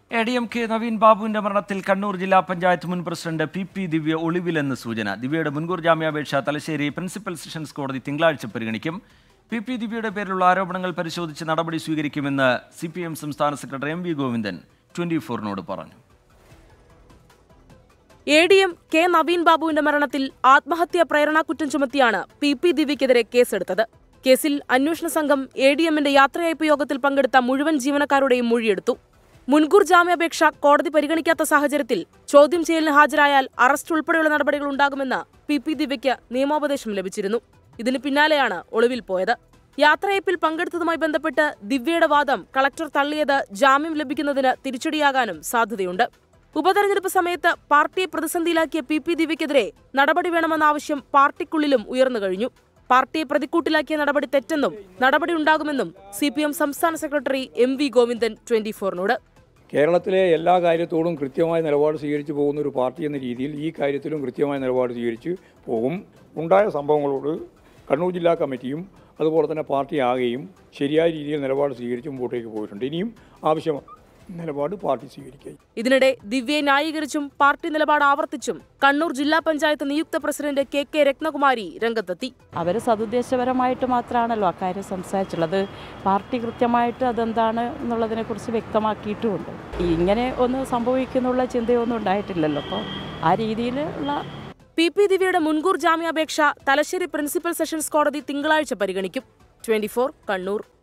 A D M K Naveen ബാബുവിന്റെ മരണത്തിൽ കണ്ണൂർ ജില്ലാ പഞ്ചായത്ത് മുൻ പ്രസിഡന്റ് പി പി ദിവ്യ ഒളിവിലെന്ന് സൂചന ദിവ്യയുടെ മുൻകൂർ ജാമ്യാപേക്ഷ തലശ്ശേരി പ്രിൻസിപ്പൽ സെഷൻസ് കോടതി തിങ്കളാഴ്ച പരിഗണിക്കും പി പി ദിവ്യയുടെ പേരിലുള്ള ആരോപണങ്ങൾ പരിശോധിച്ച് നടപടി സ്വീകരിക്കുമെന്ന് സി പി എം സംസ്ഥാന secretary M V Govindan twenty ഫോറിനോട് പറഞ്ഞു A D M K Naveen ബാബുവിന്റെ മരണത്തിൽ ആത്മഹത്യാ പ്രേരണാകുറ്റം ചുമത്തിയാണ് പി പി ദിവ്യക്കെതിരെ കേസെടുത്തത് കേസിൽ അന്വേഷണ സംഘം എ ഡി എമ്മിന്റെ യാത്രയയപ്പ് യോഗത്തിൽ പങ്കെടുത്ത മുഴുവൻ ജീവനക്കാരുടെയും മൊഴിയെടുത്തു മുൻകൂർ ജാമ്യാപേക്ഷ കോടതി പരിഗണിക്കാത്ത സാഹചര്യത്തിൽ ചോദ്യം ചെയ്യലിന് ഹാജരായാൽ അറസ്റ്റ് ഉൾപ്പെടെയുള്ള നടപടികൾ ഉണ്ടാകുമെന്ന് പി പി ദിവ്യയ്ക്ക് നിയമോപദേശം ലഭിച്ചിരുന്നു ഇതിന് പിന്നാലെയാണ് ഒളിവിൽ പോയത് യാത്രയപ്പിൽ പങ്കെടുത്തതുമായി ബന്ധപ്പെട്ട് ദിവ്യയുടെ വാദം കളക്ടർ തള്ളിയത് ജാമ്യം ലഭിക്കുന്നതിന് തിരിച്ചടിയാകാനും സാധ്യതയുണ്ട് ഉപതെരഞ്ഞെടുപ്പ് സമയത്ത് പാർട്ടിയെ പ്രതിസന്ധിയിലാക്കിയ പി പി ദിവ്യക്കെതിരെ നടപടി വേണമെന്ന ആവശ്യം പാർട്ടിക്കുള്ളിലും ഉയർന്നു കഴിഞ്ഞു പാർട്ടിയെ പ്രതിക്കൂട്ടിലാക്കിയ നടപടി തെറ്റെന്നും നടപടി ഉണ്ടാകുമെന്നും സി പി എം സംസ്ഥാന secretary M V Govindan twenty ഫോറിനോട് കേരളത്തിലെ എല്ലാ കാര്യത്തോടും കൃത്യമായ നിലപാട് സ്വീകരിച്ചു പോകുന്ന ഒരു പാർട്ടി എന്ന രീതിയിൽ ഈ കാര്യത്തിലും കൃത്യമായ നിലപാട് സ്വീകരിച്ച് പോകും ഉണ്ടായ സംഭവങ്ങളോട് കണ്ണൂർ ജില്ലാ കമ്മിറ്റിയും അതുപോലെ തന്നെ പാർട്ടി ആകെയും ശരിയായ രീതിയിൽ നിലപാട് സ്വീകരിച്ച് മുമ്പോട്ടേക്ക് പോയിട്ടുണ്ട് ഇനിയും ആവശ്യം നിലപാട് പാർട്ടി സ്വീകരിക്കുക ഇതിനിടെ ദിവ്യയെ ന്യായീകരിച്ചും പാർട്ടി നിലപാട് ആവർത്തിച്ചും കണ്ണൂർ ജില്ലാ പഞ്ചായത്ത് നിയുക്ത പ്രസിഡന്റ് കെ കെ രത്നകുമാരി രംഗത്തെത്തി അവർ സതുദ്ദേശപരമായിട്ട് മാത്രമാണല്ലോ അക്കാര്യം സംസാരിച്ചുള്ളത് പാർട്ടി കൃത്യമായിട്ട് അതെന്താണ് എന്നുള്ളതിനെക്കുറിച്ച് വ്യക്തമാക്കിയിട്ടുമുണ്ട് ഇങ്ങനെ ഒന്ന് സംഭവിക്കുന്നുള്ള ചിന്തയൊന്നും ഉണ്ടായിട്ടില്ലല്ലോ അപ്പോൾ ആ രീതിയിലുള്ള പി പി ദിവ്യയുടെ മുൻകൂർ ജാമ്യാപേക്ഷ തലശ്ശേരി പ്രിൻസിപ്പൽ സെഷൻസ് കോടതി തിങ്കളാഴ്ച പരിഗണിക്കും ട്വന്റി കണ്ണൂർ